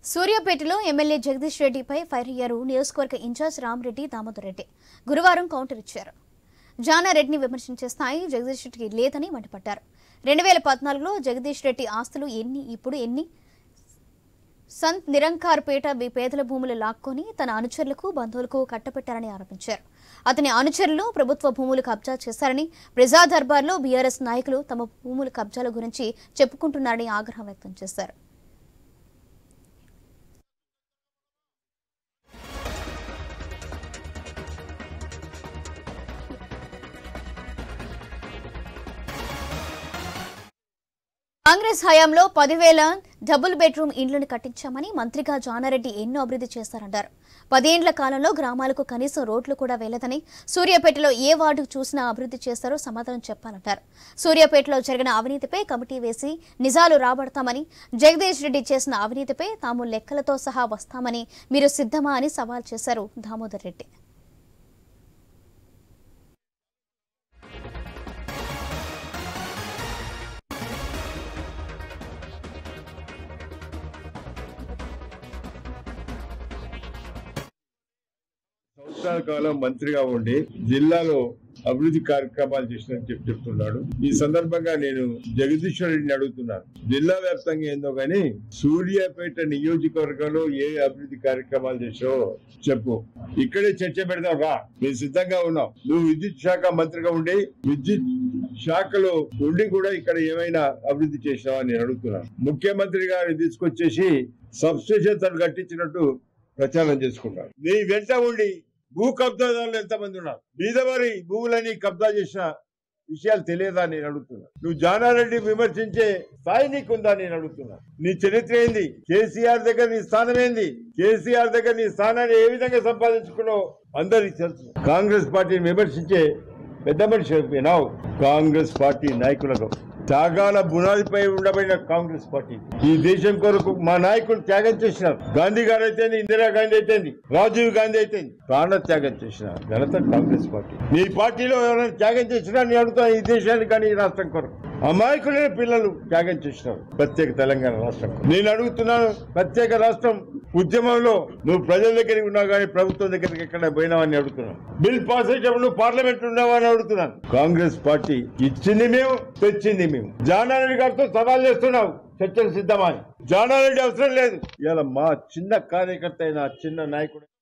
సూర్యాపేటలో ఎమ్మెల్యే జగదీష్ రెడ్డిపై ఫైర్ అయ్యారు నియోజకవర్గ ఇన్ఛార్జ్ రామరెడ్డి దామోదర్ రెడ్డి గురువారం కౌంటర్ ఇచ్చారు జానారెడ్డిని విమర్శించే స్థాయి జగదీష్ రెడ్డికి లేదని మండిపడ్డారు రెండు వేల పద్నాలుగులో జగదీష్ రెడ్డి ఆస్తులు ఎన్ని ఇప్పుడు ఎన్ని సంత్ నిరంకార్పేట మీ పేదల భూములు లాక్కొని తన అనుచరులకు బంధువులకు కట్టబెట్టారని ఆరోపించారు అతని అనుచరులు ప్రభుత్వ భూములు కబ్జా చేశారని ప్రజా దర్బార్లో బీఆర్ఎస్ నాయకులు తమ భూముల కబ్జాల గురించి చెప్పుకుంటున్నారని ఆగ్రహం వ్యక్తం చేశారు కాంగ్రెస్ హయాంలో పదివేల డబుల్ బెడ్రూమ్ ఇండ్లను కట్టించామని మంత్రిగా జానారెడ్డి ఎన్నో అభివృద్ధి చేశారన్నారు పదేండ్ల కాలంలో గ్రామాలకు కనీసం రోడ్లు కూడా వెళ్లదని సూర్యాపేటలో ఏ వార్డు చూసినా అభివృద్ధి చేస్తారో సమాధానం చెప్పాలంటారు సూర్యాపేటలో జరిగిన అవినీతిపై కమిటీ వేసి నిజాలు రాబడతామని జగదీష్ రెడ్డి చేసిన అవినీతిపై తాము లెక్కలతో సహా వస్తామని మీరు సిద్ధమా అని సవాల్ చేశారు దామోదర్ రెడ్డి సంవత్సరాల కాలం మంత్రిగా ఉండి జిల్లాలో అభివృద్ధి కార్యక్రమాలు చేసినని చెప్పి చెప్తున్నాడు ఈ సందర్భంగా నేను జగదీశ్వర్ రెడ్డిని అడుగుతున్నాను జిల్లా వ్యాప్తంగా ఏందో గాని సూర్యాపేట నియోజకవర్గంలో ఏ అభివృద్ధి కార్యక్రమాలు చేసావో చెప్పు ఇక్కడే చర్చ పెడదాం రా మేము సిద్ధంగా ఉన్నాం నువ్వు విద్యుత్ శాఖ మంత్రిగా ఉండి విద్యుత్ శాఖలో ఉండి కూడా ఇక్కడ ఏమైనా అభివృద్ధి చేసినావా అని నేను అడుగుతున్నాను ముఖ్యమంత్రి గారిని తీసుకొచ్చేసి సబ్స్టేషన్ తను కట్టించినట్టు ప్రచారం చేసుకుంటారు నీ వెంట ఉండి భూ కబ్జాదారులు ఎంతమంది ఉన్నారు బీదవారి భూములని కబ్జా చేసిన విషయాలు తెలియదా నేను అడుగుతున్నా నువ్వు జానారెడ్డి విమర్శించే స్థాయి నీకుందా నేను అడుగుతున్నా నీ చరిత్ర ఏంది కేసీఆర్ దగ్గర నీ స్థానం ఏంది కేసీఆర్ దగ్గర నీ స్థానాన్ని ఏ విధంగా సంపాదించుకున్నావు అందరికి తెలుసు కాంగ్రెస్ పార్టీని విమర్శించే పెద్ద మనిషి అయిపోయినావు కాంగ్రెస్ పార్టీ నాయకులకు త్యాగాల బునాదిపై ఉండబడిన కాంగ్రెస్ పార్టీ ఈ దేశం కొరకు మా నాయకులు త్యాగం చేసినారు గాంధీ గారు అయితే ఇందిరా గాంధీ అయితే రాజీవ్ గాంధీ అయితే ప్రాణ త్యాగం చేసిన ఘనత కాంగ్రెస్ పార్టీ మీ పార్టీలో ఎవరైనా త్యాగం చేసినా నేను అడుగుతాను ఈ దేశానికి కానీ ఈ రాష్ట్రం కొరకు అమాయకులైన పిల్లలు త్యాగం చేసినారు ప్రత్యేక తెలంగాణ రాష్ట్రం కొరకు. నేను అడుగుతున్నాను ప్రత్యేక రాష్ట్రం ఉద్యమంలో నువ్వు ప్రజల దగ్గరికి ఉన్నావు కానీ ప్రభుత్వం దగ్గరికి ఎక్కడ పోయినావని అడుగుతున్నాను బిల్ పాస్ అయ్యేటప్పుడు నువ్వు పార్లమెంట్ ఉన్నావా అని అడుగుతున్నాను కాంగ్రెస్ పార్టీ ఇచ్చింది మేము తెచ్చింది మేము జానారెడ్డి గారితో సవాల్ చేస్తున్నావు చర్చలు సిద్ధమని జానారెడ్డి అవసరం లేదు ఇలా మా చిన్న కార్యకర్త అయిన చిన్న నాయకుడు